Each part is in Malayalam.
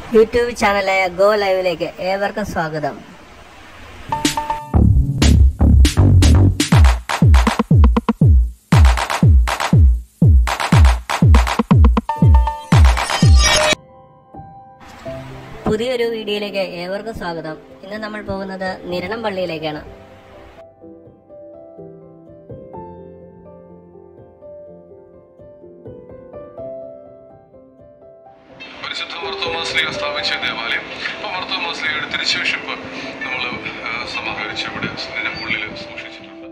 യൂട്യൂബ് ചാനലായ ഗോ ലൈവിലേക്ക് ഏവർക്കും സ്വാഗതം പുതിയൊരു വീഡിയോയിലേക്ക് ഏവർക്കും സ്വാഗതം ഇന്ന് നമ്മൾ പോകുന്നത് നിരണം പള്ളിയിലേക്കാണ് പരിശുദ്ധ മർത്തോമാസ്ലിക സ്ഥാപിച്ച ദേവാലയം അപ്പോൾ മർത്തോമാസ്ലിയുടെ തിരുശേഷിപ്പ് നമ്മൾ സമാഹരിച്ച് ഇവിടെ ഇതിൻ്റെ ഉള്ളിൽ സൂക്ഷിച്ചിട്ടുണ്ട്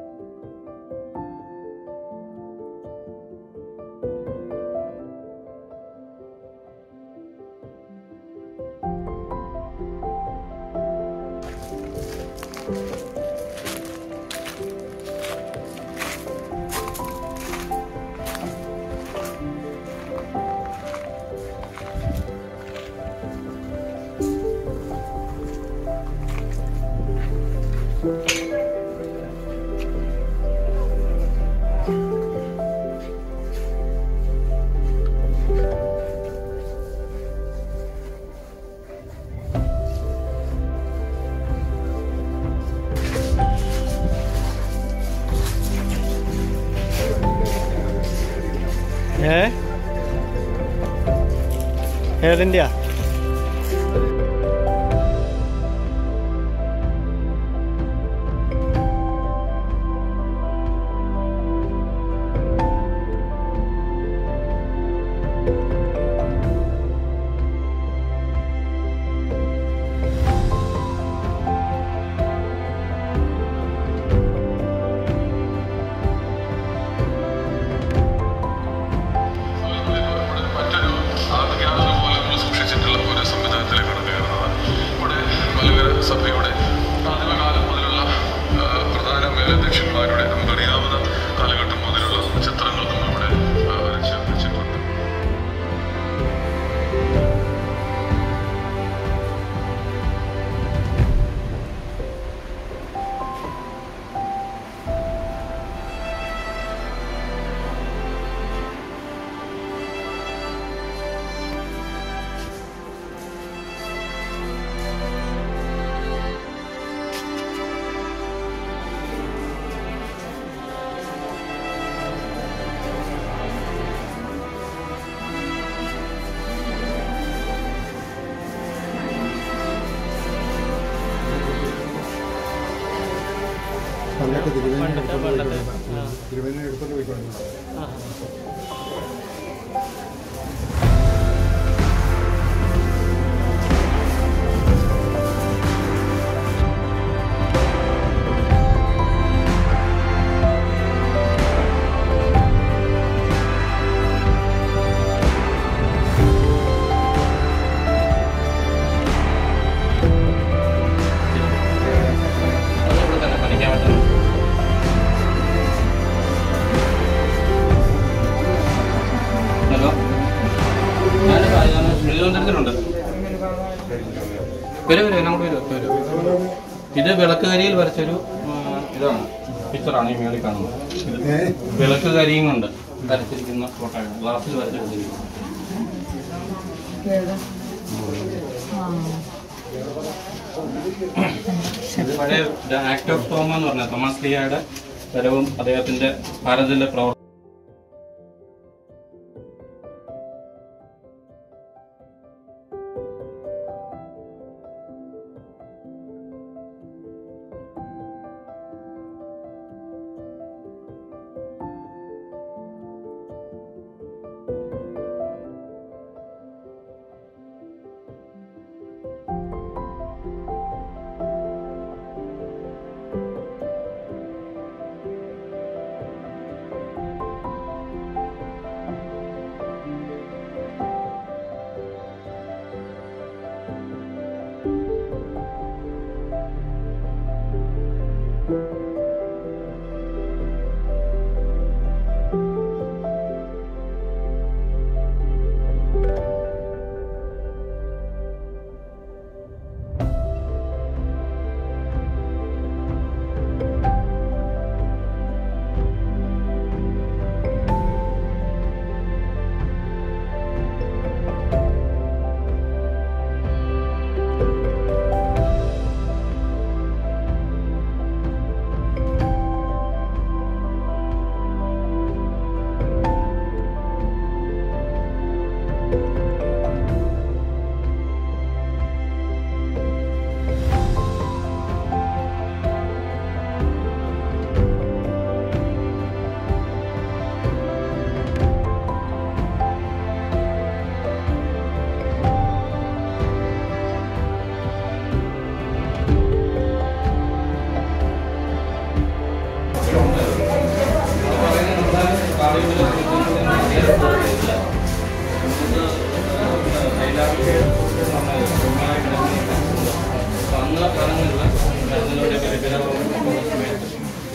ഏ ഏതിൻ്റെയാ ഇവിടെ മറ്റൊരു ആദ്യകാലം പോലെ നമ്മൾ സൂക്ഷിച്ചിട്ടുള്ള ഒരു സംവിധാനത്തിലേക്കാണ് കയറുന്നത് ഇവിടെ മലങ്കര സഭയുടെ ആദിമകാലം മുതലുള്ള ആ, പ്രധാന മേലധ്യക്ഷന്മാരുടെ നമുക്കറിയാവുന്ന കാലഘട്ടം മുതലുള്ള ചിത്രങ്ങൾ നമ്മളിവിടെ ആ, വരച്ച് വെച്ചിട്ടുണ്ട് പണ്ടൊക്കെ തിരുവേനി പണ്ടത്തെ പണ്ടത്തെ ആ. തിരുവേനി എടുത്തോണ്ട് പോയിക്കൊണ്ടിരുന്നു ആ. ഇവിടെ തന്നെ പഠിക്കാൻ പറ്റുന്നു ഹലോ ഞാൻ ഞാൻ തിരുവനന്തപുരത്തിലുണ്ട് വരും വരും അങ്ങോട്ട് വരും വരും ഇത് വിളക്ക് കരിയിൽ വരച്ചൊരു ആ, ഇതാണ് പിക്ചറാണ് ഈ മേളിൽ കാണുന്നത് ഇത് ഏ വിളക്ക് കരിയും കൊണ്ട് വരച്ചിരിക്കുന്ന ഫോട്ടോയാണ് ഗ്ലാസ്സിൽ വരച്ചെടുത്തിരിക്കുന്നത് ഇത് പഴയ ആക്ട് ഓഫ് തോമ എന്ന് പറഞ്ഞ തോമസ് ലിയയുടെ വരവും അദ്ദേഹത്തിന്റെ ഭാരതത്തിലെ പ്രവർത്തനം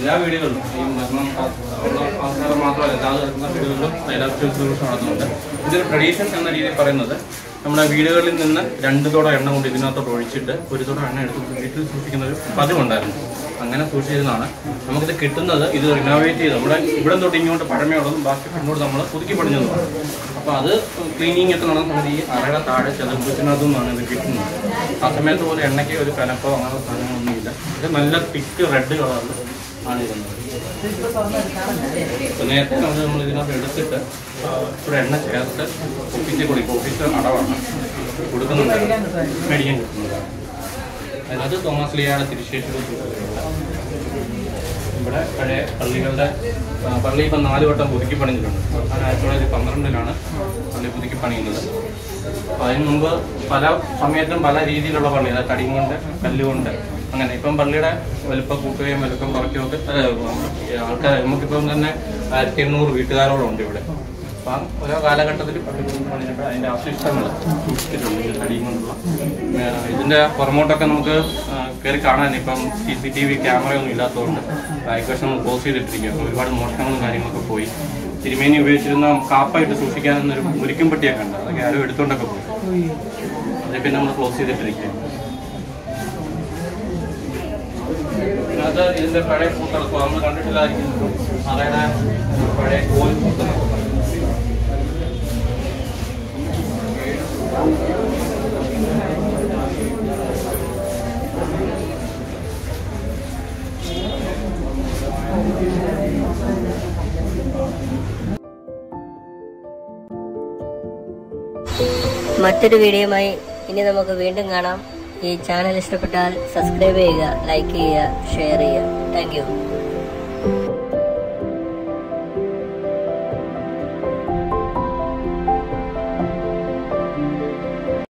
എല്ലാ വീടുകളിലും ഈ മരണം അവസരം മാത്രമല്ല എല്ലാ തരത്തിലുള്ള വീടുകളിലും ഡയലാക്സിസ് സൊല്യൂഷൻ നടത്തുന്നുണ്ട് ഇതൊരു ട്രഡീഷൻ എന്ന രീതിയിൽ പറയുന്നത് നമ്മുടെ വീടുകളിൽ നിന്ന് രണ്ട് തോട എണ്ണ കൊണ്ട് ഇതിനകത്തോട്ട് ഒഴിച്ചിട്ട് ഒരു തോട എണ്ണ എടുത്ത് വീട്ടിൽ സൂക്ഷിക്കുന്ന ഒരു പതിവുണ്ടായിരുന്നു അങ്ങനെ സൂക്ഷിച്ചിരുന്നതാണ് നമുക്കിത് കിട്ടുന്നത് ഇത് റിനോവേറ്റ് ചെയ്ത് നമ്മുടെ ഇവിടെ തൊട്ട് ഇങ്ങോട്ട് പഴമയുള്ളതും ബാക്കി ഇങ്ങോട്ട് നമ്മൾ പുതുക്കി പണിഞ്ഞതുമാണ് അപ്പോൾ അത് ക്ലീനിങ് ഒക്കെ നടന്ന സമയത്ത് ഈ അറയുടെ താഴെ ചെറുപ്പത്തിനകത്തു നിന്നാണ് ഇത് കിട്ടുന്നത് ആ സമയത്ത് പോലെ എണ്ണയ്ക്ക് ഒരു കനപ്പോ അങ്ങനെ സാധനങ്ങളൊന്നുമില്ല ഇത് നല്ല തിക്ക് റെഡ് കളറിൽ ആണ് ഇരുന്നത് അപ്പോൾ നേരത്തെ നമ്മൾ നമ്മൾ ഇതിനകത്ത് എടുത്തിട്ട് ആ, ഇവിടെ എണ്ണ ചേർത്ത് ഒപ്പിച്ച് കൊടുക്കും ഒപ്പിച്ച് അടവാണ് കൊടുക്കുന്നുണ്ട് മേടിക്കാൻ കിട്ടുന്നതാണ് അതിനകത്ത് തോമസ് ലിയാടെ തിരുശേഷിയുടെ ഇവിടെ പഴയ പള്ളികളുടെ ആ, പള്ളി ഇപ്പം നാല് വട്ടം പുതുക്കി പണിഞ്ഞിട്ടുണ്ട് അവസാനം ആയിരത്തി തൊള്ളായിരത്തി പന്ത്രണ്ടിലാണ് പള്ളി പുതുക്കി പണിയുന്നത് അപ്പം അതിന് മുമ്പ് പല സമയത്തും പല രീതിയിലുള്ള പള്ളി അതായത് തടി കൊണ്ട് കല്ലുകൊണ്ട് അങ്ങനെ ഇപ്പം പള്ളിയുടെ വലുപ്പം കൂട്ടുകയും വലുപ്പം കുറയ്ക്കുകയും ഒക്കെ ആൾക്കാർ നമുക്കിപ്പം തന്നെ ആയിരത്തി എണ്ണൂറ് വീട്ടുകാരോളം ഉണ്ട് ഇവിടെ അപ്പം ഓരോ കാലഘട്ടത്തിൽ പള്ളി പുതുക്കി പണിഞ്ഞപ്പോൾ അതിൻ്റെ അവശിഷ്ടങ്ങൾ സൂക്ഷിച്ചിട്ടുണ്ട് ഈ തടിയും കൊണ്ടുള്ള ആ, ഇതിന്റെ പുറമോട്ടൊക്കെ നമുക്ക് ആ, കയറി കാണാൻ ഇപ്പം സി സി ടി വി ക്യാമറയൊന്നും ഇല്ലാത്തതുകൊണ്ട് ബാക്ക് വശം ക്ലോസ് ചെയ്തിട്ടിരിക്കുക അപ്പോൾ ഒരുപാട് മോഷണങ്ങളും കാര്യങ്ങളൊക്കെ പോയി തിരുമേനി ഉപയോഗിച്ചിരുന്ന കാപ്പായിട്ട് സൂക്ഷിക്കാനൊരു മുരിക്കും പെട്ടിയൊക്കെ ഉണ്ട് അതൊക്കെ ആരും എടുത്തുകൊണ്ടൊക്കെ പോയി അത് പിന്നെ നമ്മൾ ക്ലോസ് ചെയ്തിട്ടിരിക്കുക അത് ഇതിന്റെ പഴയ പൂത്തളപ്പ് നമ്മൾ കണ്ടിട്ടില്ലായിരിക്കും അതയുടെ പഴയ കോൽ പൂത്തളപ്പ് മറ്റൊരു വീഡിയോയുമായി ഇനി നമുക്ക് വീണ്ടും കാണാം ഈ ചാനൽ ഇഷ്ടപ്പെട്ടാൽ സബ്സ്ക്രൈബ് ചെയ്യുക ലൈക്ക് ചെയ്യുക ഷെയർ ചെയ്യുക താങ്ക്